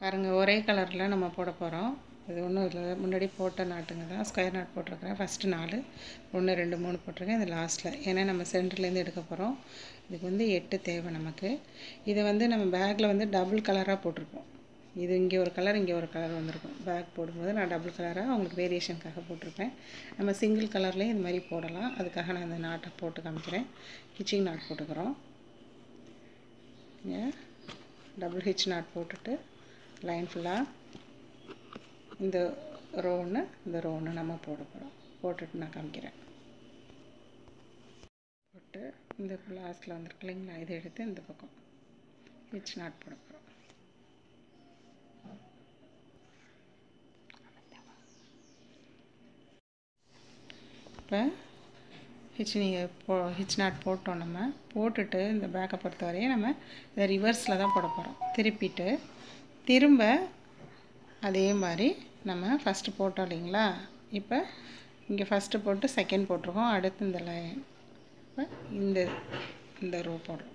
பாருங்கள் ஒரே கலரில் நம்ம போட போகிறோம் இது ஒன்றும் இல்லை முன்னாடி போட்ட நாட்டுங்க தான் ஸ்கொயர் நாட் போட்டிருக்கிறேன் ஃபஸ்ட்டு நாலு ஒன்று ரெண்டு மூணு போட்டிருக்கேன் இது லாஸ்ட்டில் ஏன்னா நம்ம சென்டர்லேருந்து எடுக்க போகிறோம் இதுக்கு வந்து எட்டு தேவை நமக்கு இதை வந்து நம்ம பேக்கில் வந்து டபுள் கலராக போட்டிருப்போம் இது இங்கே ஒரு கலர் இங்கே ஒரு கலர் வந்திருக்கும் பேக் போடும்போது நான் டபுள் கலராக அவங்களுக்கு வேரியேஷனுக்காக போட்டிருப்பேன் நம்ம சிங்கிள் கலர்லேயும் இது மாதிரி போடலாம் அதுக்காக நான் இந்த நாட்டை போட்டு காமிக்கிறேன் கிச்சிங் நாட் போட்டுக்கிறோம் டபுள் ஹிச் நாட் போட்டுட்டு லைன் ஃபுல்லாக இந்த ரோ ஒன்று இந்த ரோ ஒன்று நம்ம போட போகிறோம் போட்டுட்டு நான் காமிக்கிறேன் போட்டு இந்த லாஸ்ட்டில் வந்துருக்கு இல்லைங்களா இதை எடுத்து இந்த பக்கம் ஹிச் நாட் போட போகிறோம் இப்போ ஹிச் நீங்கள் போ ஹிச் நாட் போட்டோம் நம்ம போட்டுட்டு இந்த பேக்கை பொறுத்த வரையும் நம்ம இதை ரிவர்ஸில் தான் போட போகிறோம் திருப்பிட்டு திரும்ப அதே மாதிரி நம்ம ஃபஸ்ட்டு போட்டோம் இல்லைங்களா இப்போ இங்கே ஃபஸ்ட்டு போட்டு செகண்ட் போட்டிருக்கோம் அடுத்து இந்த லைன் இப்போ இந்த இந்த ரோ போடுறோம்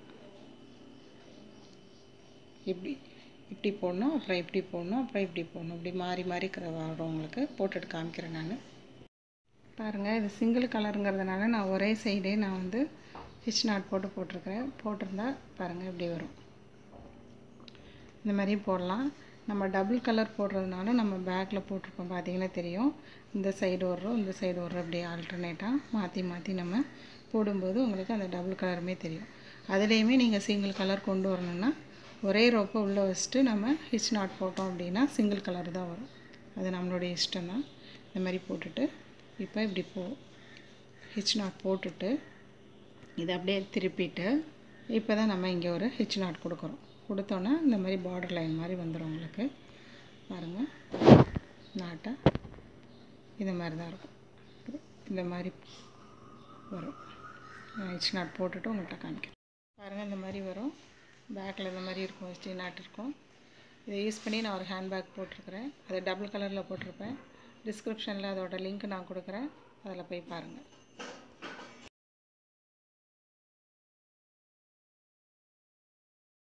இப்படி இப்படி போடணும் அப்புறம் இப்படி போடணும் அப்புறம் இப்படி போடணும் இப்படி மாறி மாறி வரும் உங்களுக்கு போட்டுட்டு காமிக்கிறேன் நான் பாருங்கள் இது சிங்கிள் கலருங்கிறதுனால நான் ஒரே சைடே நான் வந்து ஹிச் நாட் போட்டு போட்டிருக்கிறேன் போட்டிருந்தா பாருங்கள் இப்படி வரும் இந்த மாதிரி போடலாம் நம்ம டபுள் கலர் போடுறதுனால நம்ம பேக்கில் போட்டிருப்போம் பார்த்தீங்கன்னா தெரியும் இந்த சைடு வர்றோம் இந்த சைடு வர்றோம் அப்படியே ஆல்டர்னேட்டாக மாற்றி மாற்றி நம்ம போடும்போது உங்களுக்கு அந்த டபுள் கலருமே தெரியும் அதுலேயுமே நீங்கள் சிங்கிள் கலர் கொண்டு வரணுன்னா ஒரே ரோப்பை உள்ளே வச்சுட்டு நம்ம ஹிச் நாட் போட்டோம் அப்படின்னா சிங்கிள் கலர் தான் வரும் அது நம்மளுடைய இஷ்டம் தான் இந்த மாதிரி போட்டுட்டு இப்போ இப்படி போ ஹிச் நாட் போட்டுட்டு இதை அப்படியே திருப்பிட்டு இப்போ தான் நம்ம இங்கே ஒரு ஹிச் நாட் கொடுக்குறோம் கொடுத்தோன்னா இந்த மாதிரி பார்டர் லைன் மாதிரி வந்துடும் உங்களுக்கு பாருங்கள் நாட்டை இந்த மாதிரி தான் இருக்கும் இந்த மாதிரி வரும் ஹிச் நாட் போட்டுட்டு உங்கள்கிட்ட காமிக்கிறேன் பாருங்கள் இந்த மாதிரி வரும் பேக்கில் இந்த மாதிரி இருக்கும் ஹிச்டி நாட் இருக்கும் இதை யூஸ் பண்ணி நான் ஒரு ஹேண்ட்பேக் போட்டிருக்கிறேன் அதை டபுள் கலரில் போட்டிருப்பேன் டிஸ்கிரிப்ஷனில் அதோட லிங்க் நான் கொடுக்குறேன் அதில் போய் பாருங்கள்